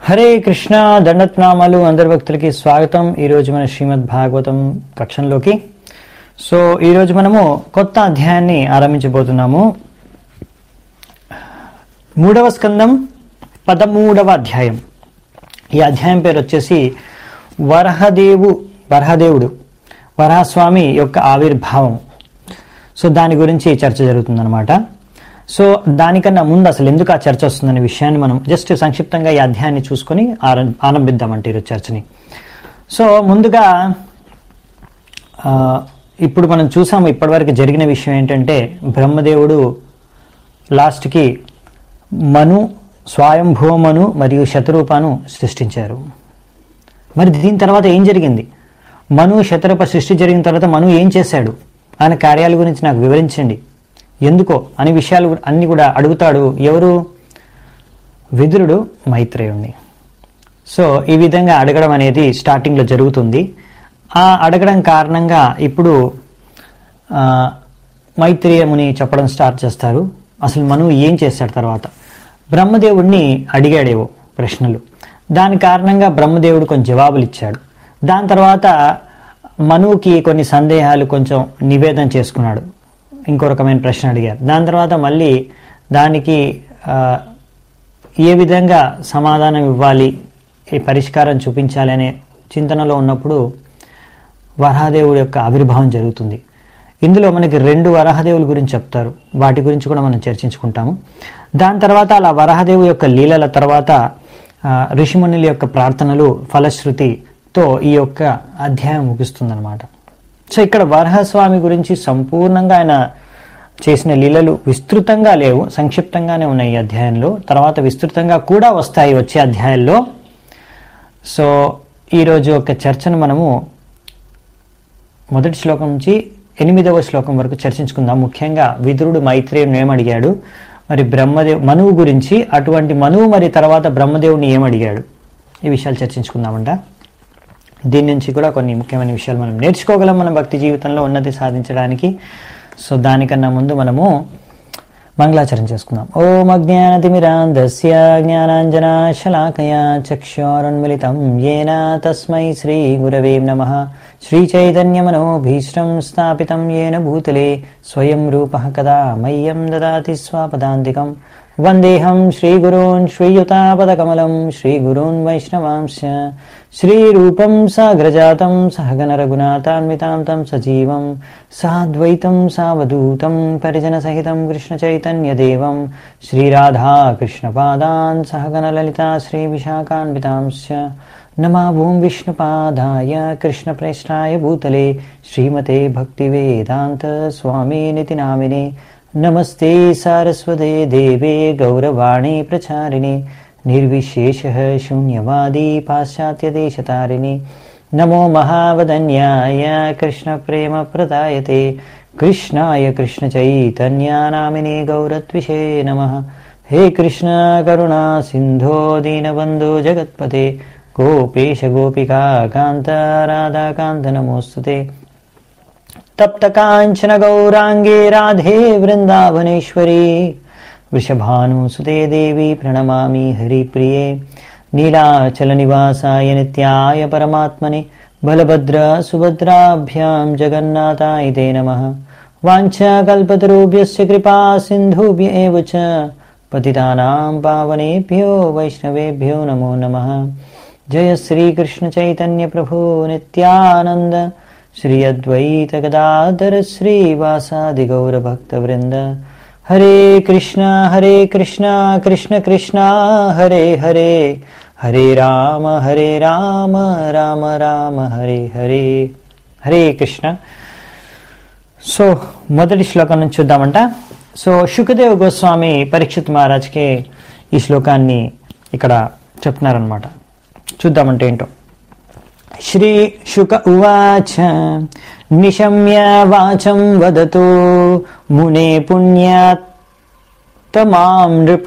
హరే కృష్ణ దండత్నామాలు అందరి భక్తులకి స్వాగతం ఈరోజు మన శ్రీమద్ భాగవతం కక్షంలోకి సో ఈరోజు మనము కొత్త అధ్యాయాన్ని ఆరంభించబోతున్నాము మూడవ స్కందం పదమూడవ అధ్యాయం ఈ అధ్యాయం పేరు వచ్చేసి వరహదేవు వరహదేవుడు వరహస్వామి యొక్క ఆవిర్భావం సో దాని గురించి చర్చ జరుగుతుందన్నమాట సో దానికన్నా ముందు అసలు ఎందుకు ఆ చర్చ వస్తుందనే విషయాన్ని మనం జస్ట్ సంక్షిప్తంగా ఈ అధ్యాయాన్ని చూసుకొని ఆరం- ఆరంభిద్దామంటే ఈరోజు చర్చని సో ముందుగా ఆ, ఇప్పుడు మనం చూసాము ఇప్పటివరకు జరిగిన విషయం ఏంటంటే బ్రహ్మదేవుడు లాస్ట్కి మను స్వయంభూమను మరియు శతరూపాను సృష్టించారు మరి దీని తర్వాత ఏం జరిగింది మను శతరూప సృష్టి జరిగిన తర్వాత మను ఏం చేశాడు ఆయన కార్యాల గురించి నాకు వివరించండి ఎందుకో అనే విషయాలు అన్ని కూడా అడుగుతాడు ఎవరు విదురుడు మైత్రేయుణ్ణి సో ఈ విధంగా అడగడం అనేది స్టార్టింగ్లో జరుగుతుంది ఆ అడగడం కారణంగా ఇప్పుడు ఆ, మైత్రేయముని చెప్పడం స్టార్ట్ చేస్తారు అసలు మనువు ఏం చేశాడు తర్వాత బ్రహ్మదేవుడిని అడిగాడేవో ప్రశ్నలు దాని కారణంగా బ్రహ్మదేవుడు కొన్ని జవాబులు ఇచ్చాడు దాని తర్వాత మనువుకి కొన్ని సందేహాలు కొంచెం నివేదన చేసుకున్నాడు ఇంకో రకమైన ప్రశ్న అడిగారు దాని తర్వాత మళ్ళీ దానికి ఆ, ఏ విధంగా సమాధానం ఇవ్వాలి ఈ పరిష్కారం చూపించాలి అనే చింతనలో ఉన్నప్పుడు వరహదేవుడి యొక్క ఆవిర్భావం జరుగుతుంది ఇందులో మనకి రెండు వరహదేవుల గురించి చెప్తారు వాటి గురించి కూడా మనం చర్చించుకుంటాము దాని తర్వాత అలా వరహదేవు యొక్క లీలల తర్వాత ఆ, ఋషిమునుల యొక్క ప్రార్థనలు ఫలశ్రుతితో ఈ యొక్క అధ్యాయం ముగుస్తుందన్నమాట సో ఇక్కడ వరహస్వామి గురించి సంపూర్ణంగా ఆయన చేసిన లీలలు విస్తృతంగా లేవు సంక్షిప్తంగానే ఉన్నాయి ఈ అధ్యాయంలో తర్వాత విస్తృతంగా కూడా వస్తాయి వచ్చే అధ్యాయాల్లో సో ఈరోజు ఒక చర్చను మనము మొదటి శ్లోకం నుంచి ఎనిమిదవ శ్లోకం వరకు చర్చించుకుందాం ముఖ్యంగా విదురుడు మైత్రేయుని ఏమడిగాడు మరి బ్రహ్మదేవ్ మనువు గురించి అటువంటి మనువు మరి తర్వాత బ్రహ్మదేవుని ఏమడిగాడు ఈ విషయాలు చర్చించుకుందామంట దీని నుంచి కూడా కొన్ని ముఖ్యమైన విషయాలు మనం నేర్చుకోగలం మన భక్తి జీవితంలో ఉన్నతి సాధించడానికి సో దానికన్నా ముందు మనము మంగళాచరణ చేసుకుందాం ఓం అజ్ఞానతిమిరాంధస్య జ్ఞానాంజనాశలాకయా చక్షోరున్మిళితం ఏన తస్మై శ్రీ గురవే నమ శ్రీచైతన్యమనోభీష్టం స్థాపితం ఏన భూతలే స్వయం రూప కదా మయ్యం దదాతి స్వపదాంతికం వందేహం శ్రీగురూన్ శ్రీయుతాపదకమలం శ్రీగురూన్ వైష్ణవాంశ శ్రీరూపం సాగ్రజాతం సహగణ రఘునాథాన్వితాం తం సజీవం సాద్వైతం సావధూతం పరిజనసహితం కృష్ణచైతన్యదేవం శ్రీరాధా కృష్ణపాదాన్ సహగణ లలితా శ్రీవిశాఖాన్వితాంశ नमा ॐ विष्णुपादाय कृष्णप्रेष्ठाय भूतले श्रीमते भक्तिवेदान्तस्वामिनिति नामिने नमस्ते सारस्वते देवे गौरवाणी प्रचारिणे निर्विशेषः शून्यवादी पाश्चात्यदेशतारिणे नमो महावदन्याय कृष्णप्रेमप्रदायते कृष्णाय कृष्णचैतन्यानामिने गौरत्विषे नमः हे कृष्ण करुणा सिन्धो दीनबन्धो जगत्पते गोपेश गोपिका कान्त राधाकान्त नमोऽस्तु ते तप्तकाञ्चन गौराङ्गे राधे वृन्दावनेश्वरी वृषभानुसुते देवी प्रणमामि हरिप्रिये नीलाचलनिवासाय नित्याय परमात्मने बलभद्र सुभद्राभ्यां जगन्नाथाय ते नमः वाञ्छाकल्पतरुभ्यश्च कृपा सिन्धुभ्य एव च पतितानां पावनेभ्यो वैष्णवेभ्यो नमो नमः जय श्रीकृष्णचैतन्यप्रभु नित्यानन्द श्री अद्वैत गदाधर श्रीवासादिगौरभक्तवृन्द हरे कृष्ण हरे कृष्ण कृष्ण कृष्ण हरे हरे हरे राम हरे राम राम राम हरे हरे హరే కృష్ణ సో మొదటి శ్లోకం నుంచి చూద్దామంట సో శుకదేవ్ గోస్వామి పరీక్షిత్ మహారాజ్కి ఈ శ్లోకాన్ని ఇక్కడ చెప్తున్నారనమాట చూద్దామంటే ఏంటో శ్రీ శుక ఉవాచ నిశమ్య వాచం వదతు మునే పుణ్యాత్తమాం నృప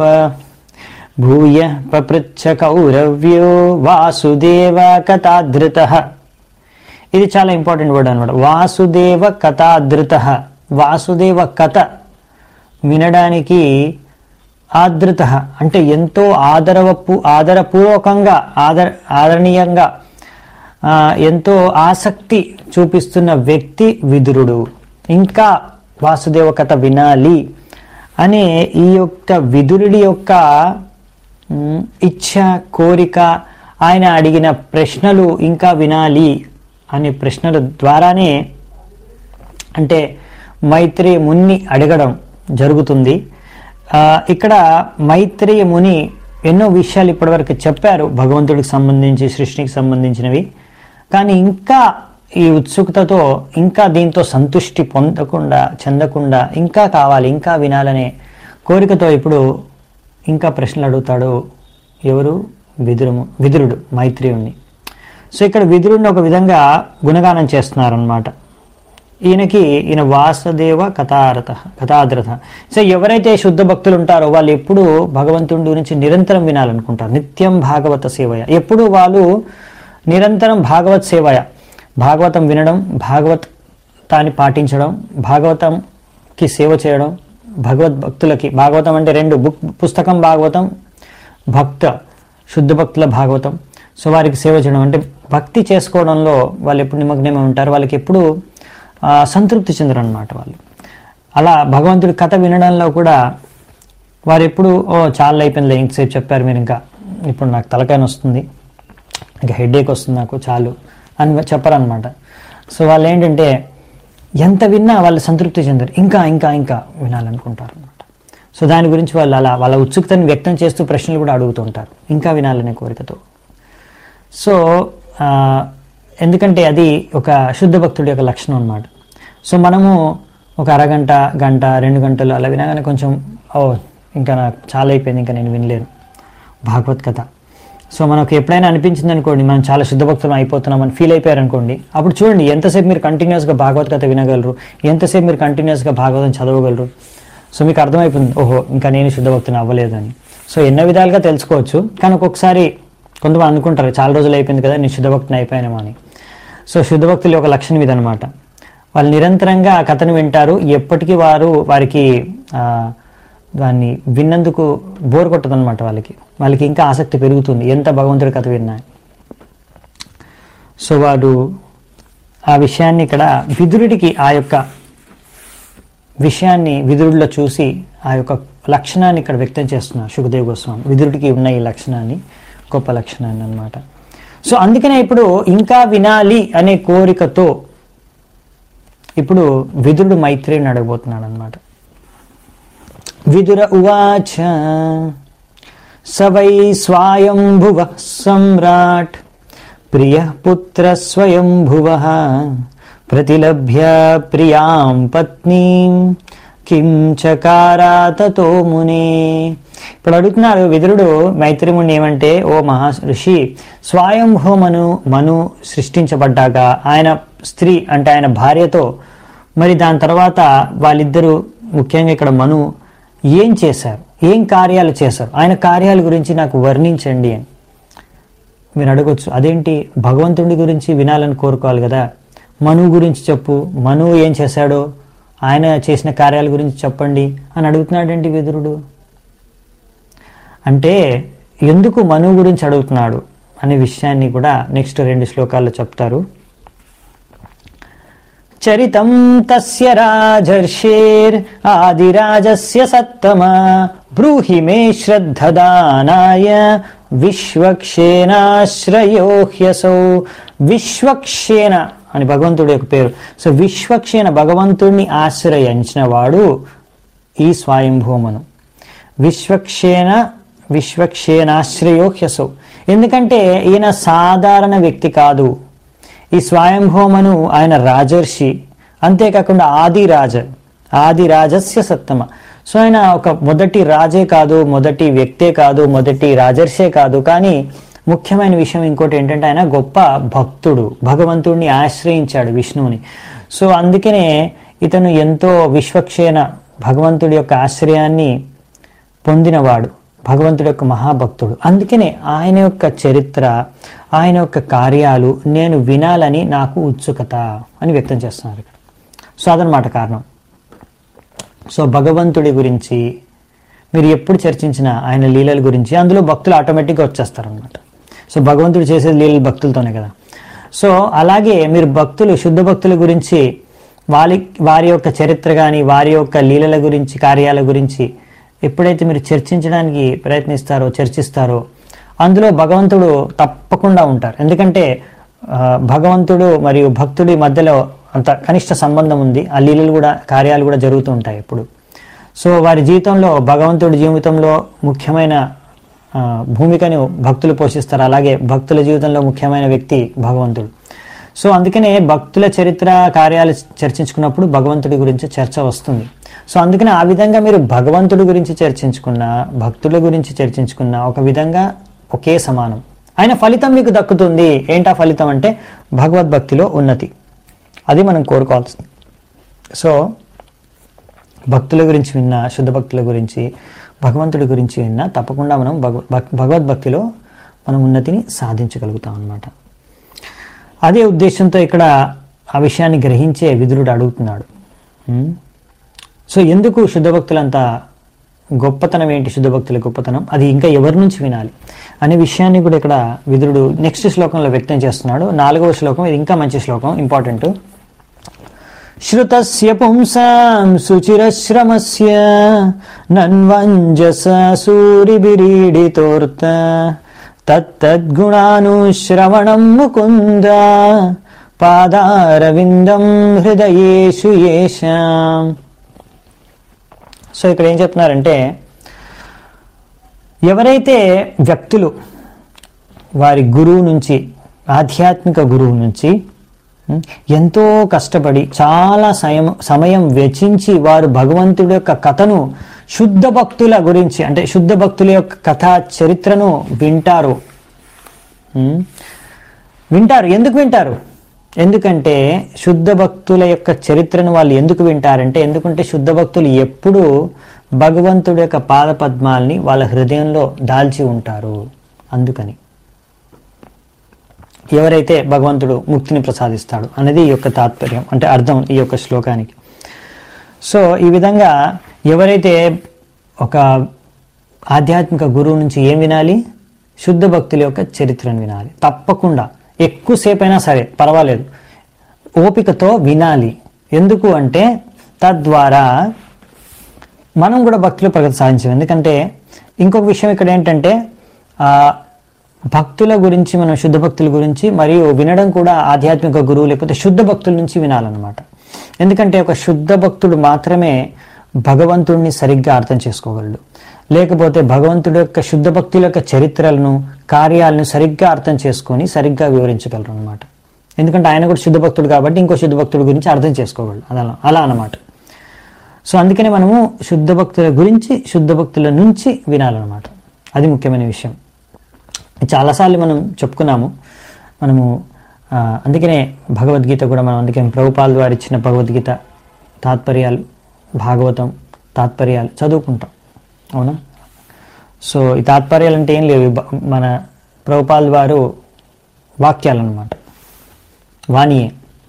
భూయ పపృచ్ఛ కౌరవ్యో వాసుదేవ కథాధృత ఇది చాలా ఇంపార్టెంట్ వర్డ్ అనమాట వాసుదేవ కథాధృత వాసుదేవ కథ వినడానికి ఆదృత అంటే ఎంతో ఆదరవపు ఆదరపూర్వకంగా ఆదర ఆదరణీయంగా ఆ, ఎంతో ఆసక్తి చూపిస్తున్న వ్యక్తి విదురుడు ఇంకా వాసుదేవ కథ వినాలి అనే ఈ యొక్క విదురుడి యొక్క మ్, ఇచ్ఛ కోరిక ఆయన అడిగిన ప్రశ్నలు ఇంకా వినాలి అనే ప్రశ్నల ద్వారానే అంటే మైత్రేయ ముని అడగడం జరుగుతుంది ఆ, ఇక్కడ మైత్రేయ ముని ఎన్నో విషయాలు ఇప్పటివరకు చెప్పారు భగవంతుడికి సంబంధించి సృష్టికి సంబంధించినవి కానీ ఇంకా ఈ ఉత్సుకతతో ఇంకా దీంతో సంతుష్టి పొందకుండా చెందకుండా ఇంకా కావాలి ఇంకా వినాలనే కోరికతో ఇప్పుడు ఇంకా ప్రశ్నలు అడుగుతాడు ఎవరు విదురుము విదురుడు మైత్రేయుణ్ణి సో ఇక్కడ విదురుడిని ఒక విధంగా గుణగానం చేస్తున్నారనమాట ఈయనకి ఈయన వాసుదేవ కథారథ కథాద్రథ సో ఎవరైతే శుద్ధ భక్తులు ఉంటారో వాళ్ళు ఎప్పుడూ భగవంతుడి గురించి నిరంతరం వినాలనుకుంటారు నిత్యం భాగవత సేవయ ఎప్పుడు వాళ్ళు నిరంతరం భాగవత్ సేవయ భాగవతం వినడం భాగవత్ తాన్ని పాటించడం భాగవతంకి సేవ చేయడం భగవద్ భక్తులకి భాగవతం అంటే రెండు బుక్ పుస్తకం భాగవతం భక్త శుద్ధ భక్తుల భాగవతం సో వారికి సేవ చేయడం అంటే భక్తి చేసుకోవడంలో వాళ్ళు ఎప్పుడు నిమగ్నమై ఉంటారు వాళ్ళకి ఎప్పుడు ఆ, సంతృప్తి చెందరు అనమాట వాళ్ళు అలా భగవంతుడి కథ వినడంలో కూడా వారు ఎప్పుడు ఓ చాలా అయిపోయింది ఇంతసేపు చెప్పారు మీరు ఇంకా ఇప్పుడు నాకు తలకాయ వస్తుంది ఇంకా హెడేక్ వస్తుంది నాకు చాలు అని చెప్పరనమాట సో వాళ్ళు ఏంటంటే ఎంత విన్నా వాళ్ళు సంతృప్తి చెందరు ఇంకా ఇంకా ఇంకా వినాలనుకుంటారు అనమాట సో దాని గురించి వాళ్ళు అలా వాళ్ళ ఉత్సుకతని వ్యక్తం చేస్తూ ప్రశ్నలు కూడా అడుగుతుంటారు ఇంకా వినాలనే కోరికతో సో ఆ, ఎందుకంటే అది ఒక శుద్ధ భక్తుడి యొక్క లక్షణం అన్నమాట సో మనము ఒక అరగంట గంట రెండు గంటలు అలా వినగానే కొంచెం ఓ ఇంకా నాకు చాలా అయిపోయింది ఇంకా నేను వినలేను భాగవత్ కథ సో మనకు ఎప్పుడైనా అనిపించింది అనుకోండి మనం చాలా శుద్ధ భక్తులం అయిపోతున్నాం అని ఫీల్ అయిపోయారు అనుకోండి అప్పుడు చూడండి ఎంతసేపు మీరు కంటిన్యూస్గా భాగవత్ కథ వినగలరు ఎంతసేపు మీరు కంటిన్యూస్గా భాగవతం చదవగలరు సో మీకు అర్థమైపోతుంది ఓహో ఇంకా నేను శుద్ధ భక్తుని అవ్వలేదని సో ఎన్నో విధాలుగా తెలుసుకోవచ్చు కానీ ఒక్కొక్కసారి కొంతమంది అనుకుంటారు చాలా రోజులు అయిపోయింది కదా నేను శుద్ధ భక్తుని అయిపోయానేమో అని సో శుద్ధ భక్తుల యొక్క లక్షణం ఇదనమాట వాళ్ళు నిరంతరంగా ఆ కథను వింటారు ఎప్పటికీ వారు వారికి ఆ, దాన్ని విన్నందుకు బోర్ కొట్టదన్నమాట వాళ్ళకి వాళ్ళకి ఇంకా ఆసక్తి పెరుగుతుంది ఎంత భగవంతుడి కథ విన్నా సో వారు ఆ విషయాన్ని ఇక్కడ విదురుడికి ఆ యొక్క విషయాన్ని విదురుడిలో చూసి ఆ యొక్క లక్షణాన్ని ఇక్కడ వ్యక్తం చేస్తున్నారు సుఖదేవ్ గోస్వామి విదురుడికి ఉన్న ఈ లక్షణాన్ని గొప్ప లక్షణాన్ని అన్నమాట సో అందుకనే ఇప్పుడు ఇంకా వినాలి అనే కోరికతో ఇప్పుడు విదురుడు మైత్రేయుని అడగబోతున్నాడు అనమాట విదుర ఉవాచ స వై స్వాయంభువ సమ్రాట్ ప్రియ పుత్ర స్వయంభువ ప్రతిలభ్య ప్రియాం పత్నీం కిం చకారా తతో మునే ఇప్పుడు అడుగుతున్నారు విదురుడు మైత్రిముని ఏమంటే ఓ మహా ఋషి స్వయంభూ మను మను సృష్టించబడ్డాక ఆయన స్త్రీ అంటే ఆయన భార్యతో మరి దాని తర్వాత వాళ్ళిద్దరూ ముఖ్యంగా ఇక్కడ మను ఏం చేశారు ఏం కార్యాలు చేశారు ఆయన కార్యాల గురించి నాకు వర్ణించండి అని మీరు అడగొచ్చు అదేంటి భగవంతుడి గురించి వినాలని కోరుకోవాలి కదా మనువు గురించి చెప్పు మనువు ఏం చేశాడో ఆయన చేసిన కార్యాల గురించి చెప్పండి అని అడుగుతున్నాడేంటి విదురుడు అంటే ఎందుకు మనువు గురించి అడుగుతున్నాడు అనే విషయాన్ని కూడా నెక్స్ట్ రెండు శ్లోకాల్లో చెప్తారు చరితం తస్య రాజర్షేర్ ఆదిరాజస్య సత్తమ బ్రూహి మే శ్రద్ధదానాయ విశ్వక్షేనాశ్రయో హ్యసౌ విశ్వక్షేన అని భగవంతుడి యొక్క పేరు సో విశ్వక్షేన భగవంతుడిని ఆశ్రయించిన వాడు ఈ స్వయంభూమను విశ్వక్షేన విశ్వక్షేనాశ్రయో హ్యసౌ ఎందుకంటే ఈయన సాధారణ వ్యక్తి కాదు ఈ స్వయంభూమను ఆయన రాజర్షి అంతేకాకుండా ఆది రాజ ఆది రాజస్య సత్తమ సో ఆయన ఒక మొదటి రాజే కాదు మొదటి వ్యక్తే కాదు మొదటి రాజర్షే కాదు కానీ ముఖ్యమైన విషయం ఇంకోటి ఏంటంటే ఆయన గొప్ప భక్తుడు భగవంతుడిని ఆశ్రయించాడు విష్ణువుని సో అందుకనే ఇతను ఎంతో విశ్వక్షేణ భగవంతుడి యొక్క ఆశ్రయాన్ని పొందినవాడు భగవంతుడి యొక్క మహాభక్తుడు అందుకనే ఆయన యొక్క చరిత్ర ఆయన యొక్క కార్యాలు నేను వినాలని నాకు ఉత్సుకత అని వ్యక్తం చేస్తున్నారు ఇక్కడ సో అదనమాట కారణం సో భగవంతుడి గురించి మీరు ఎప్పుడు చర్చించినా ఆయన లీలల గురించి అందులో భక్తులు ఆటోమేటిక్గా వచ్చేస్తారు అనమాట సో భగవంతుడు చేసేది లీలలు భక్తులతోనే కదా సో అలాగే మీరు భక్తులు శుద్ధ భక్తుల గురించి వారి వారి యొక్క చరిత్ర కానీ వారి యొక్క లీలల గురించి కార్యాల గురించి ఎప్పుడైతే మీరు చర్చించడానికి ప్రయత్నిస్తారో చర్చిస్తారో అందులో భగవంతుడు తప్పకుండా ఉంటారు ఎందుకంటే ఆ, భగవంతుడు మరియు భక్తుడి మధ్యలో అంత కనిష్ట సంబంధం ఉంది ఆ లీలలు కూడా కార్యాలు కూడా జరుగుతూ ఉంటాయి ఎప్పుడు సో వారి జీవితంలో భగవంతుడి జీవితంలో ముఖ్యమైన ఆ, భూమికను భక్తులు పోషిస్తారు అలాగే భక్తుల జీవితంలో ముఖ్యమైన వ్యక్తి భగవంతుడు సో అందుకనే భక్తుల చరిత్ర కార్యాలు చర్చించుకున్నప్పుడు భగవంతుడి గురించి చర్చ వస్తుంది సో అందుకనే ఆ విధంగా మీరు భగవంతుడి గురించి చర్చించుకున్నా భక్తుల గురించి చర్చించుకున్నా ఒక విధంగా ఒకే సమానం ఆయన ఫలితం మీకు దక్కుతుంది ఏంటా ఫలితం అంటే భగవద్భక్తిలో ఉన్నతి అది మనం కోరుకోవాల్సింది సో భక్తుల గురించి విన్నా శుద్ధ భక్తుల గురించి భగవంతుడి గురించి విన్నా తప్పకుండా మనం భగవ భక్- భగవద్భక్తిలో మనం ఉన్నతిని సాధించగలుగుతాం అన్నమాట అదే ఉద్దేశంతో ఇక్కడ ఆ విషయాన్ని గ్రహించే విదురుడు అడుగుతున్నాడు ఉమ్. సో ఎందుకు శుద్ధ భక్తులంతా గొప్పతనం ఏంటి శుద్ధ భక్తుల గొప్పతనం అది ఇంకా ఎవరి నుంచి వినాలి అనే విషయాన్ని కూడా ఇక్కడ విదురుడు నెక్స్ట్ శ్లోకంలో వ్యక్తం చేస్తున్నాడు నాలుగవ శ్లోకం ఇది ఇంకా మంచి శ్లోకం ఇంపార్టెంట్ श्रुतस्य पुंसां सुचिरश्रमस्य नन्वञ्जस सूरिभिरीडितोर्त तत्तद्गुणानुश्रवणं मुकुन्द పాదారవిందం హృదయేషు ఏషాం సో ఇక్కడ ఏం చెప్తున్నారంటే ఎవరైతే వ్యక్తులు వారి గురువు నుంచి ఆధ్యాత్మిక గురువు నుంచి ఉం, ఎంతో కష్టపడి చాలా సమయం సమయం వెచ్చించి వారు భగవంతుడి యొక్క కథను శుద్ధ భక్తుల గురించి అంటే శుద్ధ భక్తుల యొక్క కథా చరిత్రను వింటారు ఉం, వింటారు ఎందుకు వింటారు ఎందుకంటే శుద్ధ భక్తుల యొక్క చరిత్రను వాళ్ళు ఎందుకు వింటారంటే ఎందుకంటే శుద్ధ భక్తులు ఎప్పుడూ భగవంతుడి యొక్క పాద పద్మాల్ని వాళ్ళ హృదయంలో దాల్చి ఉంటారు అందుకని ఎవరైతే భగవంతుడు ముక్తిని ప్రసాదిస్తాడు అనేది ఈ యొక్క తాత్పర్యం అంటే అర్థం ఈ యొక్క శ్లోకానికి సో ఈ విధంగా ఎవరైతే ఒక ఆధ్యాత్మిక గురువు నుంచి ఏం వినాలి శుద్ధ భక్తుల యొక్క చరిత్రను వినాలి తప్పకుండా ఎక్కువసేపు అయినా సరే పర్వాలేదు ఓపికతో వినాలి ఎందుకు అంటే తద్వారా మనం కూడా భక్తులు ప్రగతి సాధించాం ఎందుకంటే ఇంకొక విషయం ఇక్కడ ఏంటంటే ఆ భక్తుల గురించి మనం శుద్ధ భక్తుల గురించి మరియు వినడం కూడా ఆధ్యాత్మిక గురువు లేకపోతే శుద్ధ భక్తుల నుంచి వినాలన్నమాట ఎందుకంటే ఒక శుద్ధ భక్తుడు మాత్రమే భగవంతుడిని సరిగ్గా అర్థం చేసుకోగలడు లేకపోతే భగవంతుడి యొక్క శుద్ధ భక్తుల యొక్క చరిత్రలను కార్యాలను సరిగ్గా అర్థం చేసుకొని సరిగ్గా వివరించగలరు అనమాట ఎందుకంటే ఆయన కూడా శుద్ధ భక్తుడు కాబట్టి ఇంకో శుద్ధ భక్తుడి గురించి అర్థం చేసుకోగలడు అలా అలా అన్నమాట సో అందుకనే మనము శుద్ధ భక్తుల గురించి శుద్ధ భక్తుల నుంచి వినాలన్నమాట అది ముఖ్యమైన విషయం చాలాసార్లు మనం చెప్పుకున్నాము మనము ఆ, అందుకనే భగవద్గీత కూడా మనం అందుకే ప్రభుపాల్ వారు ఇచ్చిన భగవద్గీత తాత్పర్యాలు భాగవతం తాత్పర్యాలు చదువుకుంటాం అవునా సో ఈ తాత్పర్యాలు అంటే ఏం లేవు ఈ బ- మన ప్రభుపాల్ వారు వాక్యాలు అన్నమాట వాణియే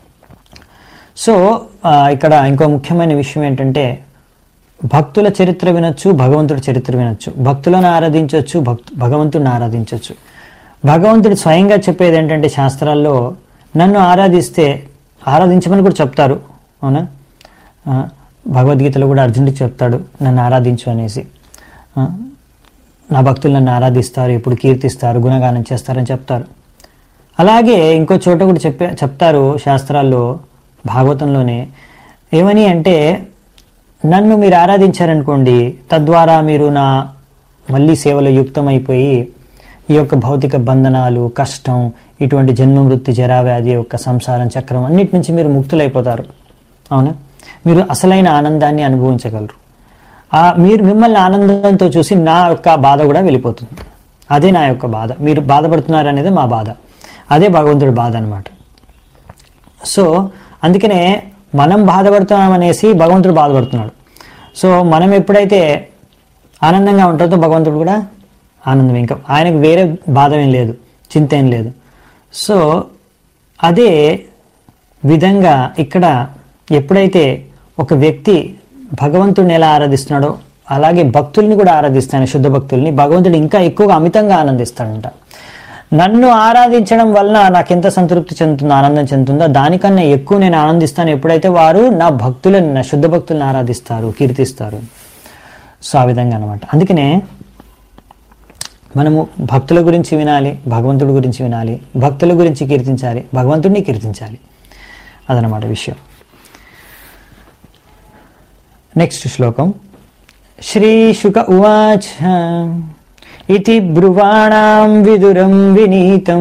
సో ఆ, ఇక్కడ ఇంకో ముఖ్యమైన విషయం ఏంటంటే భక్తుల చరిత్ర వినొచ్చు భగవంతుడి చరిత్ర వినొచ్చు భక్తులను ఆరాధించవచ్చు భక్తు భగవంతుడిని ఆరాధించవచ్చు భగవంతుడు స్వయంగా చెప్పేది ఏంటంటే శాస్త్రాల్లో నన్ను ఆరాధిస్తే ఆరాధించమని కూడా చెప్తారు అవునా ఆ, భగవద్గీతలో కూడా అర్జునుడికి చెప్తాడు నన్ను ఆరాధించు అనేసి ఆ, నా భక్తులు నన్ను ఆరాధిస్తారు ఎప్పుడు కీర్తిస్తారు గుణగానం చేస్తారని చెప్తారు అలాగే ఇంకో చోట కూడా చెప్పే చెప్తారు శాస్త్రాల్లో భాగవతంలోనే ఏమని అంటే నన్ను మీరు ఆరాధించారనుకోండి తద్వారా మీరు నా మళ్ళీ సేవలో యుక్తమైపోయి ఈ యొక్క భౌతిక బంధనాలు కష్టం ఇటువంటి జన్మ మృత్యు జరావ్యాధి యొక్క సంసారం చక్రం అన్నిటి నుంచి మీరు ముక్తులైపోతారు అవునా మీరు అసలైన ఆనందాన్ని అనుభవించగలరు ఆ మీరు మిమ్మల్ని ఆనందంతో చూసి నా యొక్క బాధ కూడా వెళ్ళిపోతుంది అదే నా యొక్క బాధ మీరు బాధపడుతున్నారు అనేది మా బాధ అదే భగవంతుడి బాధ అనమాట సో అందుకనే మనం బాధపడుతున్నాం అనేసి భగవంతుడు బాధపడుతున్నాడు సో మనం ఎప్పుడైతే ఆనందంగా ఉంటుందో భగవంతుడు కూడా ఆనందం ఇంకా ఆయనకు వేరే బాధ ఏం లేదు చింత ఏం లేదు సో అదే విధంగా ఇక్కడ ఎప్పుడైతే ఒక వ్యక్తి భగవంతుడిని ఎలా ఆరాధిస్తున్నాడో అలాగే భక్తుల్ని కూడా ఆరాధిస్తాను శుద్ధ భక్తుల్ని భగవంతుడు ఇంకా ఎక్కువగా అమితంగా ఆనందిస్తాడంట నన్ను ఆరాధించడం వలన నాకు ఎంత సంతృప్తి చెందుతుందో ఆనందం చెందుతుందో దానికన్నా ఎక్కువ నేను ఆనందిస్తాను ఎప్పుడైతే వారు నా భక్తులను నా శుద్ధ భక్తులను ఆరాధిస్తారు కీర్తిస్తారు సో ఆ విధంగా అనమాట అందుకనే మనము భక్తుల గురించి వినాలి భగవంతుడి గురించి వినాలి భక్తుల గురించి కీర్తించాలి భగవంతుడిని కీర్తించాలి అదనమాట విషయం నెక్స్ట్ శ్లోకం శ్రీశుక ఉవాచ ఇతి బ్రువాణాం విదురం వినీతం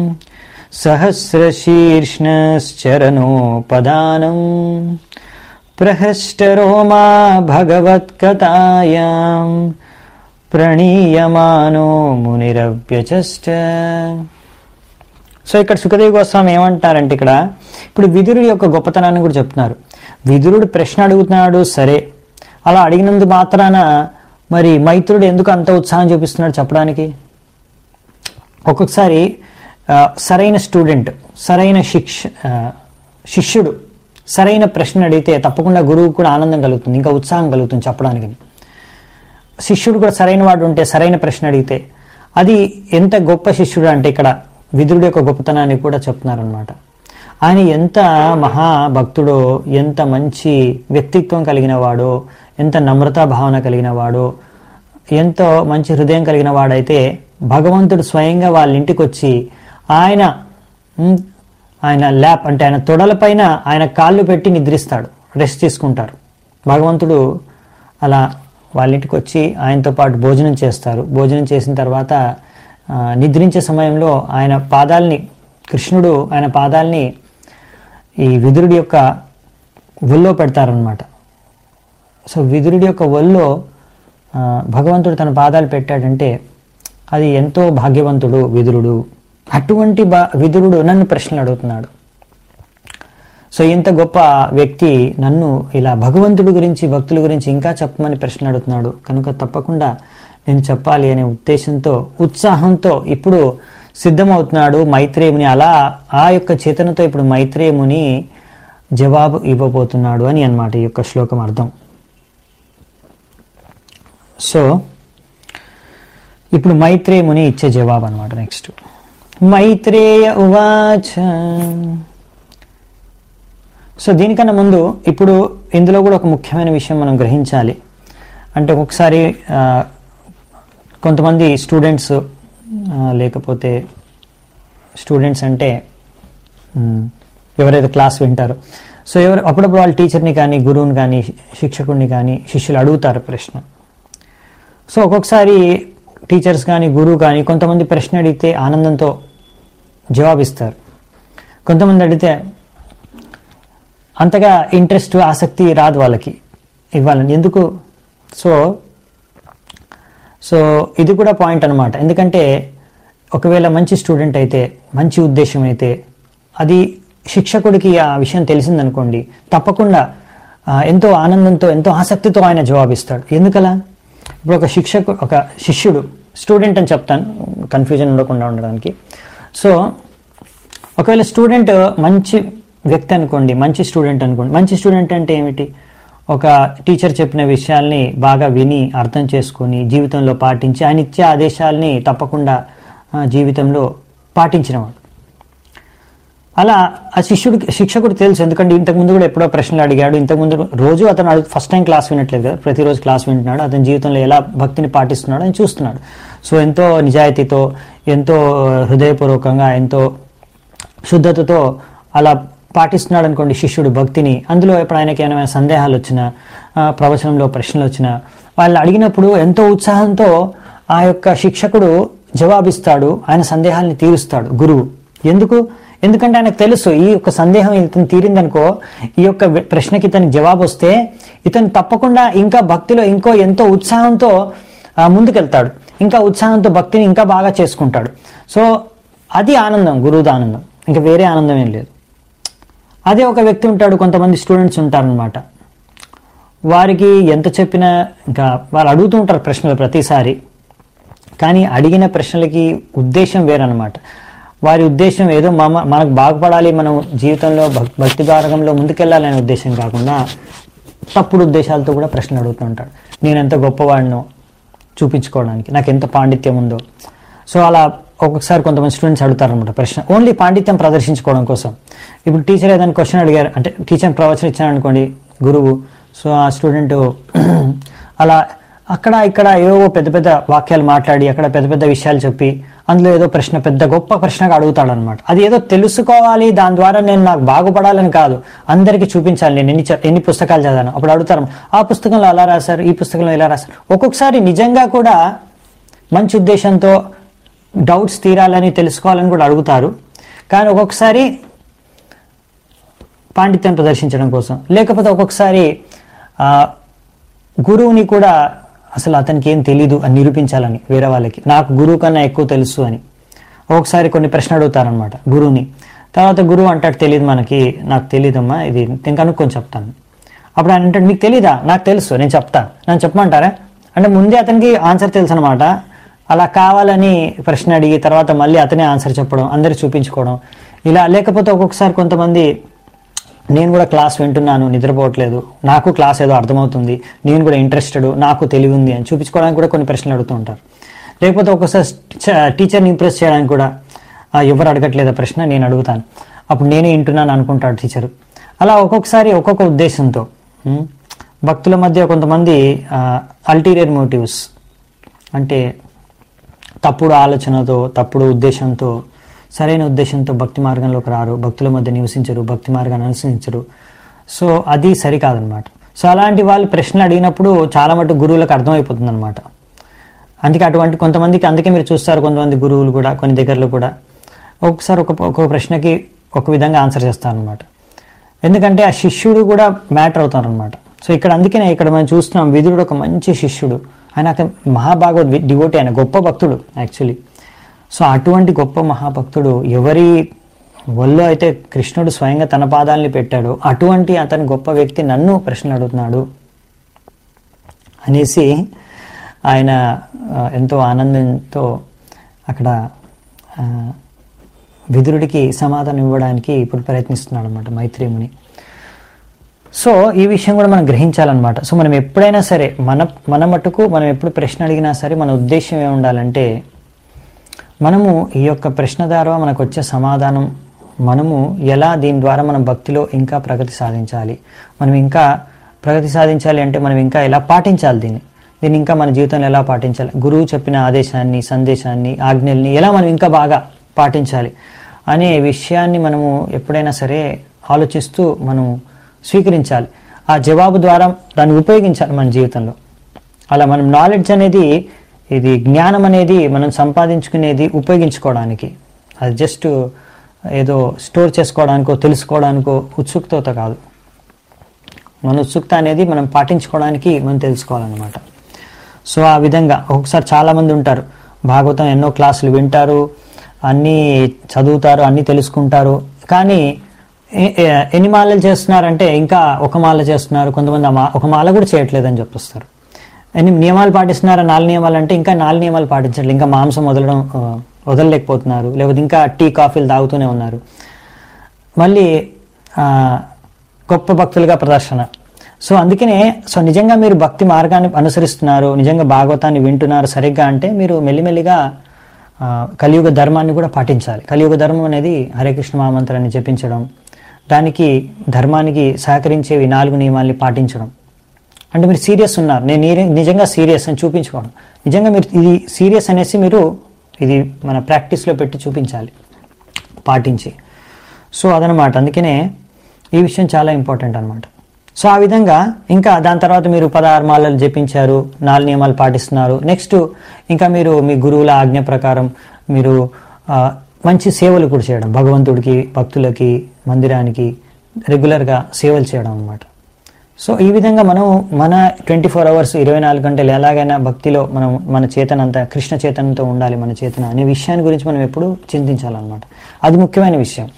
సహస్రశీర్ష్ణశ్చరణోపదానం ప్రహష్టరోమా భగవత్కథాయాం ప్రణీయమానో మునిరవ్యచష్ట సో ఇక్కడ సుఖదేవి గోస్వామి ఏమంటారంటే ఇక్కడ ఇప్పుడు విదురుడి యొక్క గొప్పతనాన్ని కూడా చెప్తున్నారు విదురుడు ప్రశ్న అడుగుతున్నాడు సరే అలా అడిగినందుకు మాత్రాన మరి మైత్రుడు ఎందుకు అంత ఉత్సాహం చూపిస్తున్నాడు చెప్పడానికి ఒక్కొక్కసారి ఆ, సరైన స్టూడెంట్ సరైన శిక్ష ఆ, శిష్యుడు సరైన ప్రశ్న అడిగితే తప్పకుండా గురువు కూడా ఆనందం కలుగుతుంది ఇంకా ఉత్సాహం కలుగుతుంది చెప్పడానికి శిష్యుడు కూడా సరైన వాడు ఉంటే సరైన ప్రశ్న అడిగితే అది ఎంత గొప్ప శిష్యుడు అంటే ఇక్కడ విదురుడు యొక్క గొప్పతనాన్ని కూడా చెప్తున్నారనమాట ఆయన ఎంత మహా భక్తుడో ఎంత మంచి వ్యక్తిత్వం కలిగిన వాడో ఎంత నమ్రతా భావన కలిగిన వాడో ఎంతో మంచి హృదయం కలిగిన వాడైతే భగవంతుడు స్వయంగా వాళ్ళ ఇంటికి వచ్చి ఆయన ఉమ్, ఆయన ల్యాప్ అంటే ఆయన తొడలపైన ఆయన కాళ్ళు పెట్టి నిద్రిస్తాడు రెస్ట్ తీసుకుంటారు భగవంతుడు అలా వాళ్ళ ఇంటికి వచ్చి ఆయనతో పాటు భోజనం చేస్తారు భోజనం చేసిన తర్వాత ఆ, నిద్రించే సమయంలో ఆయన పాదాల్ని కృష్ణుడు ఆయన పాదాల్ని ఈ విదురుడి యొక్క ఒళ్ళో పెడతారనమాట సో విదురుడి యొక్క ఒళ్ళో ఆ, భగవంతుడు తన పాదాలు పెట్టాడంటే అది ఎంతో భాగ్యవంతుడు విదురుడు అటువంటి బా విదురుడు నన్ను ప్రశ్నలు అడుగుతున్నాడు సో ఇంత గొప్ప వ్యక్తి నన్ను ఇలా భగవంతుడి గురించి భక్తుల గురించి ఇంకా చెప్పమని ప్రశ్న అడుగుతున్నాడు కనుక తప్పకుండా నేను చెప్పాలి అనే ఉద్దేశంతో ఉత్సాహంతో ఇప్పుడు సిద్ధమవుతున్నాడు మైత్రేయుని అలా ఆ యొక్క చేతనతో ఇప్పుడు మైత్రేయుని జవాబు ఇవ్వబోతున్నాడు అని అన్నమాట ఈ యొక్క శ్లోకం అర్థం సో ఇప్పుడు మైత్రేయుని ఇచ్చే జవాబు అనమాట నెక్స్ట్ మైత్రేయ ఉవాచ సో దీనికన్నా ముందు ఇప్పుడు ఇందులో కూడా ఒక ముఖ్యమైన విషయం మనం గ్రహించాలి అంటే ఒక్కొక్కసారి ఆ, కొంతమంది స్టూడెంట్స్ లేకపోతే స్టూడెంట్స్ అంటే మ్, ఎవరైతే క్లాస్ వింటారో సో ఎవరు అప్పుడప్పుడు వాళ్ళ టీచర్ని కానీ గురువుని కానీ శిక్షకుడిని కానీ శిష్యులు అడుగుతారు ప్రశ్న సో ఒక్కొక్కసారి టీచర్స్ కానీ గురువు కానీ కొంతమంది ప్రశ్న అడిగితే ఆనందంతో జవాబిస్తారు కొంతమంది అడిగితే అంతగా ఇంట్రెస్ట్ ఆసక్తి రాదు వాళ్ళకి ఇవ్వాలని ఎందుకు సో సో ఇది కూడా పాయింట్ అనమాట ఎందుకంటే ఒకవేళ మంచి స్టూడెంట్ అయితే మంచి ఉద్దేశం అయితే అది శిక్షకుడికి ఆ విషయం తెలిసిందనుకోండి తప్పకుండా ఆ, ఎంతో ఆనందంతో ఎంతో ఆసక్తితో ఆయన జవాబిస్తాడు ఎందుకలా ఇప్పుడు ఒక శిక్షకు ఒక శిష్యుడు స్టూడెంట్ అని చెప్తాను కన్ఫ్యూజన్ ఉండకుండా ఉండడానికి సో ఒకవేళ స్టూడెంట్ మంచి వ్యక్తి అనుకోండి మంచి స్టూడెంట్ అనుకోండి మంచి స్టూడెంట్ అంటే ఏమిటి ఒక టీచర్ చెప్పిన విషయాల్ని బాగా విని అర్థం చేసుకొని జీవితంలో పాటించి ఆయన ఇచ్చే ఆదేశాల్ని తప్పకుండా ఆ, జీవితంలో పాటించినవాడు అలా ఆ శిష్యుడికి శిక్షకుడు తెలుసు ఎందుకంటే ఇంతకుముందు కూడా ఎప్పుడో ప్రశ్నలు అడిగాడు ఇంతకుముందు రోజు అతను అడుగు ఫస్ట్ టైం క్లాస్ వినట్లేదు కదా ప్రతిరోజు క్లాస్ వింటున్నాడు అతని జీవితంలో ఎలా భక్తిని పాటిస్తున్నాడు అని చూస్తున్నాడు సో ఎంతో నిజాయితీతో ఎంతో హృదయపూర్వకంగా ఎంతో శుద్ధతతో అలా పాటిస్తున్నాడు అనుకోండి శిష్యుడు భక్తిని అందులో ఎప్పుడు ఆయనకి ఏమైనా సందేహాలు వచ్చినా ఆ, ప్రవచనంలో ప్రశ్నలు వచ్చినా వాళ్ళు అడిగినప్పుడు ఎంతో ఉత్సాహంతో ఆ యొక్క శిక్షకుడు జవాబిస్తాడు ఆయన సందేహాల్ని తీరుస్తాడు గురువు ఎందుకు ఎందుకంటే ఆయనకు తెలుసు ఈ యొక్క సందేహం ఇతను తీరిందనుకో ఈ యొక్క వె- ప్రశ్నకి ఇతనికి జవాబు వస్తే ఇతను తప్పకుండా ఇంకా భక్తిలో ఇంకో ఎంతో ఉత్సాహంతో ఆ, ముందుకెళ్తాడు ఇంకా ఉత్సాహంతో భక్తిని ఇంకా బాగా చేసుకుంటాడు సో అది ఆనందం గురువుది ఆనందం ఇంకా వేరే ఆనందం ఏం లేదు అదే ఒక వ్యక్తి ఉంటాడు కొంతమంది స్టూడెంట్స్ ఉంటారనమాట వారికి ఎంత చెప్పినా ఇంకా వాళ్ళు అడుగుతూ ఉంటారు ప్రశ్నలు ప్రతిసారి కానీ అడిగిన ప్రశ్నలకి ఉద్దేశం వేరనమాట వారి ఉద్దేశం ఏదో మమ మనకు బాగుపడాలి మనం జీవితంలో భక్- భక్తి మార్గంలో ముందుకెళ్ళాలనే ఉద్దేశం కాకుండా తప్పుడు ఉద్దేశాలతో కూడా ప్రశ్నలు అడుగుతూ ఉంటాడు నేను ఎంత గొప్పవాడినో చూపించుకోవడానికి నాకు ఎంత పాండిత్యం ఉందో సో అలా ఒక్కొక్కసారి కొంతమంది స్టూడెంట్స్ అడుగుతారనమాట ప్రశ్న ఓన్లీ పాండిత్యం ప్రదర్శించుకోవడం కోసం ఇప్పుడు టీచర్ ఏదైనా క్వశ్చన్ అడిగారు అంటే టీచర్ ప్రవచనం ఇచ్చాను అనుకోండి గురువు సో ఆ స్టూడెంట్ అలా అక్కడ ఇక్కడ ఏవో పెద్ద పెద్ద వాక్యాలు మాట్లాడి అక్కడ పెద్ద పెద్ద విషయాలు చెప్పి అందులో ఏదో ప్రశ్న పెద్ద గొప్ప ప్రశ్నగా అడుగుతాడు అనమాట అది ఏదో తెలుసుకోవాలి దాని ద్వారా నేను నాకు బాగుపడాలని కాదు అందరికీ చూపించాలి నేను ఎన్ని చ- ఎన్ని పుస్తకాలు చదివాను అప్పుడు అడుగుతారు ఆ పుస్తకంలో అలా రాశారు ఈ పుస్తకంలో ఇలా రాశారు ఒక్కొక్కసారి నిజంగా కూడా మంచి ఉద్దేశంతో డౌట్స్ తీరాలని తెలుసుకోవాలని కూడా అడుగుతారు కానీ ఒక్కొక్కసారి పాండిత్యం ప్రదర్శించడం కోసం లేకపోతే ఒక్కొక్కసారి ఆ, గురువుని కూడా అసలు అతనికి ఏం తెలీదు అని నిరూపించాలని వేరే వాళ్ళకి నాకు గురువు కన్నా ఎక్కువ తెలుసు అని ఒకసారి కొన్ని ప్రశ్న అడుగుతారనమాట గురువుని తర్వాత గురువు అంటాడు తెలియదు మనకి నాకు తెలియదమ్మా ఇది నేను కనుక్కొని చెప్తాను అప్పుడు ఆయన అంటాడు మీకు తెలీదా నాకు తెలుసు నేను చెప్తా నన్ను చెప్పమంటారా అంటే ముందే అతనికి ఆన్సర్ తెలుసు అనమాట అలా కావాలని ప్రశ్న అడిగి తర్వాత మళ్ళీ అతనే ఆన్సర్ చెప్పడం అందరికి చూపించుకోవడం ఇలా లేకపోతే ఒక్కొక్కసారి కొంతమంది నేను కూడా క్లాస్ వింటున్నాను నిద్రపోవట్లేదు నాకు క్లాస్ ఏదో అర్థమవుతుంది నేను కూడా ఇంట్రెస్టెడ్ నాకు తెలివి ఉంది అని చూపించుకోవడానికి కూడా కొన్ని ప్రశ్నలు అడుగుతూ ఉంటారు లేకపోతే ఒక్కొక్కసారి చ- టీచర్ని ఇంప్రెస్ చేయడానికి కూడా "ఆ, ఎవరు అడగట్లేదా ప్రశ్న నేను అడుగుతాను అప్పుడు నేనే వింటున్నాను అనుకుంటాడు టీచరు అలా ఒక్కొక్కసారి ఒక్కొక్క ఉద్దేశంతో ఉం, భక్తుల మధ్య కొంతమంది అల్టీరియర్ మోటివ్స్ అంటే తప్పుడు ఆలోచనతో తప్పుడు ఉద్దేశంతో సరైన ఉద్దేశంతో భక్తి మార్గంలోకి రారు భక్తుల మధ్య నివసించరు భక్తి మార్గాన్ని అనుసరించరు సో అది సరికాదనమాట సో అలాంటి వాళ్ళు ప్రశ్నలు అడిగినప్పుడు చాలా మటుకు గురువులకు అర్థమైపోతుంది అనమాట అందుకే అటువంటి కొంతమందికి అందుకే మీరు చూస్తారు కొంతమంది గురువులు కూడా కొన్ని దగ్గరలో కూడా ఒక్కొక్కసారి ఒక ఒక్కొక్క ప్రశ్నకి ఒక విధంగా ఆన్సర్ చేస్తారనమాట ఎందుకంటే ఆ శిష్యుడు కూడా మ్యాటర్ అవుతారనమాట సో ఇక్కడ అందుకనే ఇక్కడ మనం చూస్తున్నాం విదురుడు ఒక మంచి శిష్యుడు ఆయన ఒక మహాభాగవత్ డివోటీ ఆయన గొప్ప భక్తుడు యాక్చువల్లీ సో అటువంటి గొప్ప మహాభక్తుడు ఎవరి వల్ల అయితే కృష్ణుడు స్వయంగా తన పాదాలని పెట్టాడో అటువంటి అతని గొప్ప వ్యక్తి నన్ను ప్రశ్నలు అడుగుతున్నాడు అనేసి ఆయన ఆ, ఎంతో ఆనందంతో అక్కడ ఆ, విదురుడికి సమాధానం ఇవ్వడానికి ఇప్పుడు ప్రయత్నిస్తున్నాడు అనమాట మైత్రేముని సో ఈ విషయం కూడా మనం గ్రహించాలన్నమాట సో మనం ఎప్పుడైనా సరే మన మన మటుకు మనం ఎప్పుడు ప్రశ్న అడిగినా సరే మన ఉద్దేశం ఏమి ఉండాలంటే మనము ఈ యొక్క ప్రశ్న ద్వారా మనకు వచ్చే సమాధానం మనము ఎలా దీని ద్వారా మనం భక్తిలో ఇంకా ప్రగతి సాధించాలి మనం ఇంకా ప్రగతి సాధించాలి అంటే మనం ఇంకా ఎలా పాటించాలి దీన్ని దీన్ని ఇంకా మన జీవితంలో ఎలా పాటించాలి గురువు చెప్పిన ఆదేశాన్ని సందేశాన్ని ఆజ్ఞల్ని ఎలా మనం ఇంకా బాగా పాటించాలి అనే విషయాన్ని మనము ఎప్పుడైనా సరే ఆలోచిస్తూ మనం స్వీకరించాలి ఆ జవాబు ద్వారా దాన్ని ఉపయోగించాలి మన జీవితంలో అలా మనం నాలెడ్జ్ అనేది ఇది జ్ఞానం అనేది మనం సంపాదించుకునేది ఉపయోగించుకోవడానికి అది జస్ట్ ఏదో స్టోర్ చేసుకోవడానికో తెలుసుకోవడానికో ఉత్సుకత కాదు మన ఉత్సుకత అనేది మనం పాటించుకోవడానికి మనం తెలుసుకోవాలన్నమాట సో ఆ విధంగా ఒకసారి చాలామంది ఉంటారు భాగవతం ఎన్నో క్లాసులు వింటారు అన్నీ చదువుతారు అన్నీ తెలుసుకుంటారు కానీ ఎ- ఎ- ఎన్ని మాలలు చేస్తున్నారంటే ఇంకా ఒక మాల చేస్తున్నారు కొంతమంది ఆ మా- ఒక మాల కూడా చేయట్లేదని చెప్పొస్తారు ఎన్ని నియమాలు పాటిస్తున్నారా నాలుగు నియమాలు అంటే ఇంకా నాలుగు నియమాలు పాటించట్లేదు ఇంకా మాంసం వదలడం ఆ, వదలలేకపోతున్నారు లేకపోతే ఇంకా టీ కాఫీలు తాగుతూనే ఉన్నారు మళ్ళీ ఆ, గొప్ప భక్తులుగా ప్రదర్శన సో అందుకనే సో నిజంగా మీరు భక్తి మార్గాన్ని అనుసరిస్తున్నారు నిజంగా భాగవతాన్ని వింటున్నారు సరిగ్గా అంటే మీరు మెల్లిమెల్లిగా ఆ, కలియుగ ధర్మాన్ని కూడా పాటించాలి కలియుగ ధర్మం అనేది హరే కృష్ణ మహామంత్రాన్ని జపించడం దానికి ధర్మానికి సహకరించేవి నాలుగు నియమాల్ని పాటించడం అంటే మీరు సీరియస్ ఉన్నారు నేను నీ- నిజంగా సీరియస్ అని చూపించుకోవడం నిజంగా మీరు ఇది సీరియస్ అనేసి మీరు ఇది మన ప్రాక్టీస్లో పెట్టి చూపించాలి పాటించి సో అదనమాట అందుకనే ఈ విషయం చాలా ఇంపార్టెంట్ అనమాట సో ఆ విధంగా ఇంకా దాని తర్వాత మీరు పదహారు మాలలు జపించారు నాలుగు నియమాలు పాటిస్తున్నారు నెక్స్ట్ ఇంకా మీరు మీ గురువుల ఆజ్ఞ ప్రకారం మీరు ఆ, మంచి సేవలు కూడా చేయడం భగవంతుడికి భక్తులకి మందిరానికి రెగ్యులర్గా సేవలు చేయడం అన్నమాట సో ఈ విధంగా మనం మన ట్వంటీ ఫోర్ అవర్స్ ఇరవై నాలుగు గంటలు ఎలాగైనా భక్తిలో మనం మన చేతన అంతా కృష్ణ చేతనంతో ఉండాలి మన చేతన అనే విషయాన్ని గురించి మనం ఎప్పుడు చింతించాలన్నమాట అది ముఖ్యమైన విషయం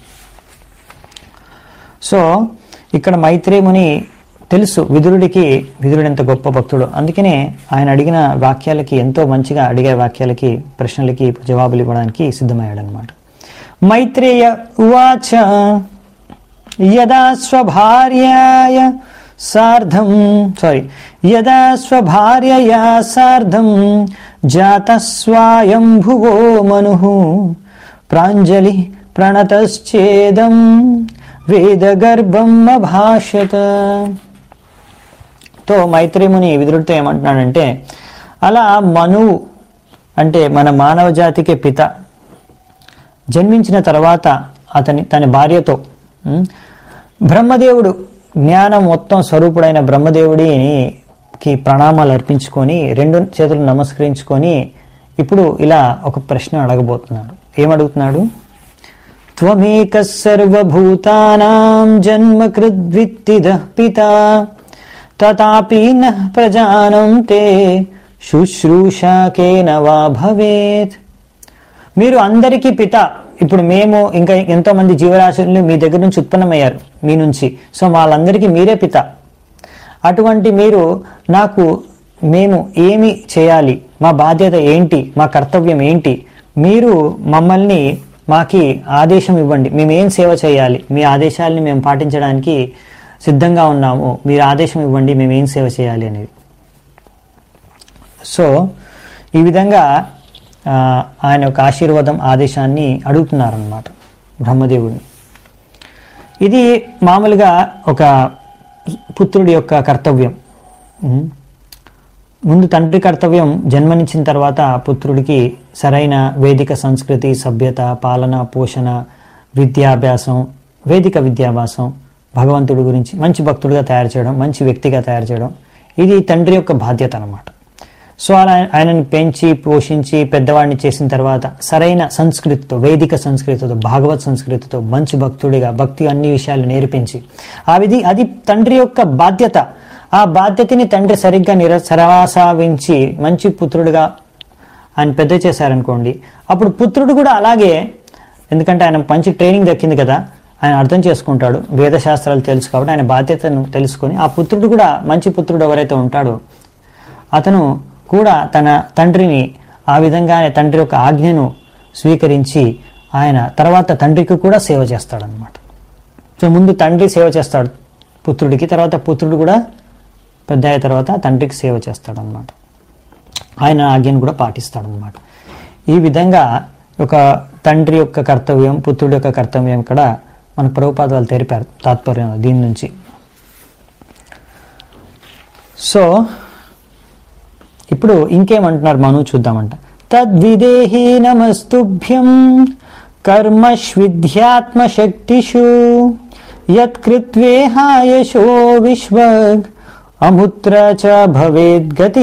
సో ఇక్కడ మైత్రేముని తెలుసు విదురుడికి విదురుడు ఎంత గొప్ప భక్తుడు అందుకనే ఆయన అడిగిన వాక్యాలకి ఎంతో మంచిగా అడిగే వాక్యాలకి ప్రశ్నలకి జవాబులు ఇవ్వడానికి సిద్ధమయ్యాడు అనమాట మైత్రేయ ఉవాచ యదా స్వభార్యాయ సార్ధం సారీ యదా స్వభార్యయా సార్ధం జాత స్వాయంభువో మను ప్రాంజలి ప్రణతశ్చేదం వేదగర్భం అభాషత తో మైత్రేముని విదురుడితో ఏమంటున్నాడంటే అలా మనువు అంటే మన మానవ జాతికి పిత జన్మించిన తర్వాత అతని తన భార్యతో ఉమ్, బ్రహ్మదేవుడు జ్ఞానం మొత్తం స్వరూపుడైన బ్రహ్మదేవుడికి ప్రణామాలు అర్పించుకొని రెండు చేతులు నమస్కరించుకొని ఇప్పుడు ఇలా ఒక ప్రశ్న అడగబోతున్నాడు ఏమడుగుతున్నాడు త్వమేక సర్వభూతానాం జన్మ కృద్విత్తిద పిత తథాపి న ప్రజానం తే శుశ్రూషకేన వా భవేత్ మీరు అందరికీ పిత ఇప్పుడు మేము ఇంకా ఎంతో మంది జీవరాశులు మీ దగ్గర నుంచి ఉత్పన్నమయ్యారు మీ నుంచి సో వాళ్ళందరికీ మీరే పిత అటువంటి మీరు నాకు మేము ఏమి చేయాలి మా బాధ్యత ఏంటి మా కర్తవ్యం ఏంటి మీరు మమ్మల్ని మాకి ఆదేశం ఇవ్వండి మేము ఏం సేవ చేయాలి మీ ఆదేశాలని మేము పాటించడానికి సిద్ధంగా ఉన్నాము మీరు ఆదేశం ఇవ్వండి మేము ఏం సేవ చేయాలి అనేది సో ఈ విధంగా ఆ, ఆయన యొక్క ఆశీర్వాదం ఆదేశాన్ని అడుగుతున్నారన్నమాట బ్రహ్మదేవుడిని ఇది మామూలుగా ఒక పుత్రుడి యొక్క కర్తవ్యం ఉం. ముందు తండ్రి కర్తవ్యం జన్మనిచ్చిన తర్వాత పుత్రుడికి సరైన వేదిక సంస్కృతి సభ్యత పాలన పోషణ విద్యాభ్యాసం వేదిక విద్యాభ్యాసం భగవంతుడి గురించి మంచి భక్తుడిగా తయారు చేయడం మంచి వ్యక్తిగా తయారు చేయడం ఇది తండ్రి యొక్క బాధ్యత అన్నమాట సో అలా ఆయనని పెంచి పోషించి పెద్దవాడిని చేసిన తర్వాత సరైన సంస్కృతితో వేదిక సంస్కృతితో భాగవత్ సంస్కృతితో మంచి భక్తుడిగా భక్తి అన్ని విషయాలు నేర్పించి ఆ విధి అది తండ్రి యొక్క బాధ్యత ఆ బాధ్యతని తండ్రి సరిగ్గా నిర సరవాసావించి మంచి పుత్రుడిగా ఆయన పెద్ద చేశారనుకోండి అప్పుడు పుత్రుడు కూడా అలాగే ఎందుకంటే ఆయన మంచి ట్రైనింగ్ దక్కింది కదా ఆయన అర్థం చేసుకుంటాడు వేదశాస్త్రాలు తెలుసు కాబట్టి ఆయన బాధ్యతను తెలుసుకొని ఆ పుత్రుడు కూడా మంచి పుత్రుడు ఎవరైతే ఉంటాడో అతను కూడా తన తండ్రిని ఆ విధంగానే తండ్రి యొక్క ఆజ్ఞను స్వీకరించి ఆయన తర్వాత తండ్రికి కూడా సేవ చేస్తాడనమాట సో ముందు తండ్రి సేవ చేస్తాడు పుత్రుడికి తర్వాత పుత్రుడు కూడా పెద్ద అయిన తర్వాత తండ్రికి సేవ చేస్తాడనమాట ఆయన ఆజ్ఞను కూడా పాటిస్తాడనమాట ఈ విధంగా ఒక తండ్రి యొక్క కర్తవ్యం పుత్రుడి యొక్క కర్తవ్యం ఇక్కడ మన ప్రభుపాదాలు తెలిపారు తాత్పర్యం దీని నుంచి సో ఇప్పుడు ఇంకేమంటున్నారు మను చూద్దామంట తద్విదేహి నమస్తుభ్యం కర్మష్విధ్యాత్మశక్తిషు యత్కృత్వేహాయశో విశ్వగ్ అముత్ర చ భవేద్గతి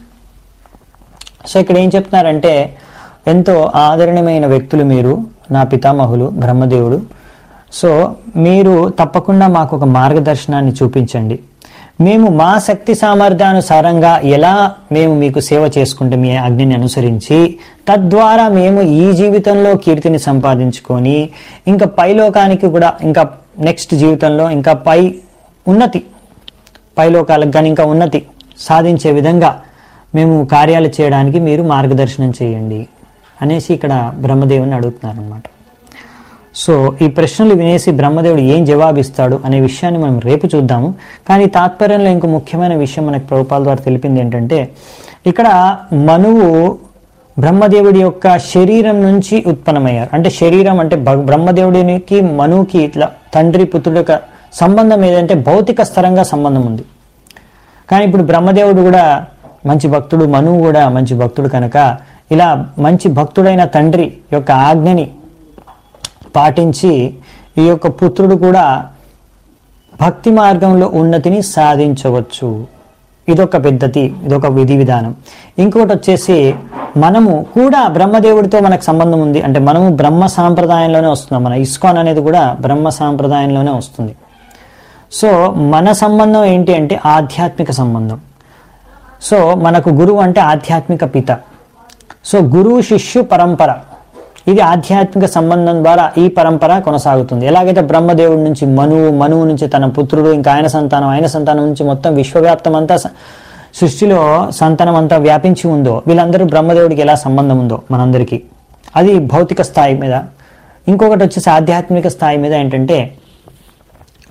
సో ఇక్కడ ఏం చెప్తున్నారంటే ఎంతో ఆదరణీయమైన వ్యక్తులు మీరు నా పితామహులు బ్రహ్మదేవుడు సో మీరు తప్పకుండా మాకు ఒక మార్గదర్శనాన్ని చూపించండి మేము మా శక్తి సామర్థ్యానుసారంగా ఎలా మేము మీకు సేవ చేసుకుంటే మీ అగ్నిని అనుసరించి తద్వారా మేము ఈ జీవితంలో కీర్తిని సంపాదించుకొని ఇంకా పైలోకానికి కూడా ఇంకా నెక్స్ట్ జీవితంలో ఇంకా పై ఉన్నతి పైలోకాలకు కానీ ఇంకా ఉన్నతి సాధించే విధంగా మేము కార్యాలు చేయడానికి మీరు మార్గదర్శనం చేయండి అనేసి ఇక్కడ బ్రహ్మదేవుని అడుగుతున్నారు అనమాట సో ఈ ప్రశ్నలు వినేసి బ్రహ్మదేవుడు ఏం జవాబిస్తాడు అనే విషయాన్ని మనం రేపు చూద్దాము కానీ తాత్పర్యంలో ఇంకో ముఖ్యమైన విషయం మనకు ప్రభుపాల ద్వారా తెలిపింది ఏంటంటే ఇక్కడ మనువు బ్రహ్మదేవుడి యొక్క శరీరం నుంచి ఉత్పన్నమయ్యారు అంటే శరీరం అంటే భ- బ్రహ్మదేవుడికి మనువుకి ఇట్లా తండ్రి పుత్రుడి యొక్క సంబంధం ఏదంటే భౌతిక స్థరంగా సంబంధం ఉంది కానీ ఇప్పుడు బ్రహ్మదేవుడు కూడా మంచి భక్తుడు మనువు కూడా మంచి భక్తుడు కనుక ఇలా మంచి భక్తుడైన తండ్రి యొక్క ఆజ్ఞని పాటించి ఈ యొక్క పుత్రుడు కూడా భక్తి మార్గంలో ఉన్నతిని సాధించవచ్చు ఇదొక పద్ధతి ఇదొక విధి విధానం ఇంకొకటి వచ్చేసి మనము కూడా బ్రహ్మదేవుడితో మనకు సంబంధం ఉంది అంటే మనము బ్రహ్మ సాంప్రదాయంలోనే వస్తున్నాం మన ఇస్కాన్ అనేది కూడా బ్రహ్మ సాంప్రదాయంలోనే వస్తుంది సో మన సంబంధం ఏంటి అంటే ఆధ్యాత్మిక సంబంధం సో మనకు గురువు అంటే ఆధ్యాత్మిక పిత సో గురువు శిష్యు పరంపర ఇది ఆధ్యాత్మిక సంబంధం ద్వారా ఈ పరంపర కొనసాగుతుంది ఎలాగైతే బ్రహ్మదేవుడి నుంచి మనువు మనువు నుంచి తన పుత్రుడు ఇంకా ఆయన సంతానం ఆయన సంతానం నుంచి మొత్తం విశ్వవ్యాప్తం అంతా స- సృష్టిలో సంతానం అంతా వ్యాపించి ఉందో వీళ్ళందరూ బ్రహ్మదేవుడికి ఎలా సంబంధం ఉందో మనందరికీ అది భౌతిక స్థాయి మీద ఇంకొకటి వచ్చేసి ఆధ్యాత్మిక స్థాయి మీద ఏంటంటే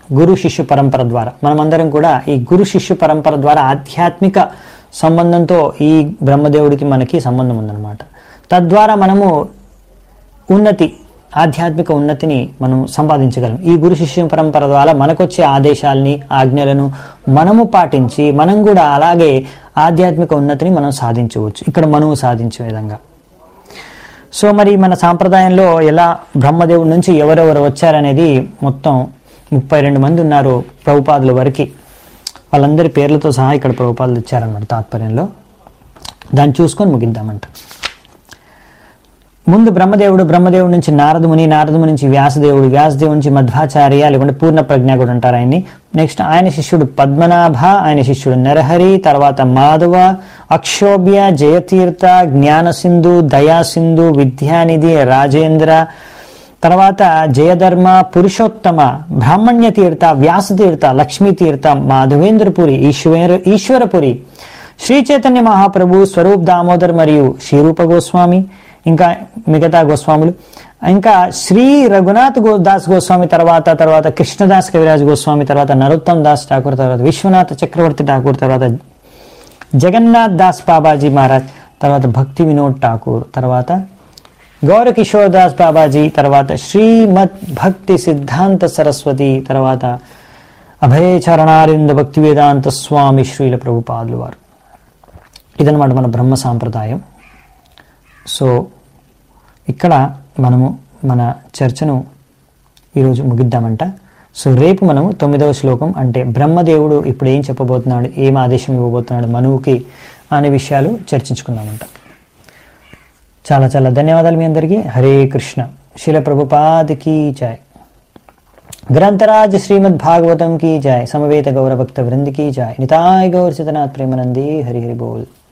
గురు శిష్యు పరంపర ద్వారా మనమందరం కూడా ఈ గురు శిష్యు పరంపర ద్వారా ఆధ్యాత్మిక సంబంధంతో ఈ బ్రహ్మదేవుడికి మనకి సంబంధం ఉందన్నమాట తద్వారా మనము ఉన్నతి ఆధ్యాత్మిక ఉన్నతిని మనం సంపాదించగలం ఈ గురు శిష్య పరంపర ద్వారా మనకొచ్చే ఆదేశాలని ఆజ్ఞలను మనము పాటించి మనం కూడా అలాగే ఆధ్యాత్మిక ఉన్నతిని మనం సాధించవచ్చు ఇక్కడ మనము సాధించే విధంగా సో మరి మన సాంప్రదాయంలో ఎలా బ్రహ్మదేవుడి నుంచి ఎవరెవరు వచ్చారనేది మొత్తం ముప్పై రెండు మంది ఉన్నారు ప్రభుపాదుల వరకు వాళ్ళందరి పేర్లతో సహా ఇక్కడ ప్రభుపాదులు ఇచ్చారన్నమాట తాత్పర్యంలో దాన్ని చూసుకొని ముగిద్దామంట ముందు బ్రహ్మదేవుడు బ్రహ్మదేవుడి నుంచి నారదముని నారదముని నుంచి వ్యాసదేవుడు వ్యాసదేవుడి నుంచి మధ్వాచార్య లేకుంటే పూర్ణ ప్రజ్ఞ కూడా అంటారు ఆయన్ని నెక్స్ట్ ఆయన శిష్యుడు పద్మనాభ ఆయన శిష్యుడు నరహరి తర్వాత మాధవ అక్షోభ్య జయతీర్థ జ్ఞానసింధు దయాసింధు విద్యానిధి రాజేంద్ర తర్వాత జయధర్మ పురుషోత్తమ బ్రాహ్మణ్య తీర్థ వ్యాసతీర్థ లక్ష్మీ తీర్థ మాధవేంద్రపురి ఈశ్వర ఈశ్వరపురి శ్రీ చైతన్య మహాప్రభు స్వరూప్ దామోదర్ మరియు శ్రీరూప గోస్వామి ఇంకా మిగతా గోస్వాములు ఇంకా శ్రీ రఘునాథ్ గో దాస్ గోస్వామి తర్వాత తర్వాత కృష్ణదాస్ కవిరాజ్ గోస్వామి తర్వాత నరోత్తమ్ దాస్ ఠాకూర్ తర్వాత విశ్వనాథ చక్రవర్తి ఠాకూర్ తర్వాత జగన్నాథ్ దాస్ బాబాజీ మహారాజ్ తర్వాత భక్తి వినోద్ ఠాకూర్ తర్వాత గౌర కిషోర్ దాస్ బాబాజీ తర్వాత శ్రీమద్ భక్తి సిద్ధాంత సరస్వతి తర్వాత అభయ చరణారింద భక్తి వేదాంత స్వామి శ్రీల ప్రభుపాదులు వారు ఇదనమాట మన బ్రహ్మ సాంప్రదాయం సో ఇక్కడ మనము మన చర్చను ఈరోజు ముగిద్దామంట సో రేపు మనము తొమ్మిదవ శ్లోకం అంటే బ్రహ్మదేవుడు ఇప్పుడు ఏం చెప్పబోతున్నాడు ఏం ఆదేశం ఇవ్వబోతున్నాడు మనువుకి అనే విషయాలు చర్చించుకుందామంట చాలా చాలా ధన్యవాదాలు మీ అందరికీ హరే కృష్ణ శిల ప్రభుపాద్ కీ జాయ్ గ్రంథరాజ్ శ్రీమద్ భాగవతం की जय समवेत गौर भक्त वृंद की जय निताय गौर चितनाथ प्रेमानंदी हरि हरि बोल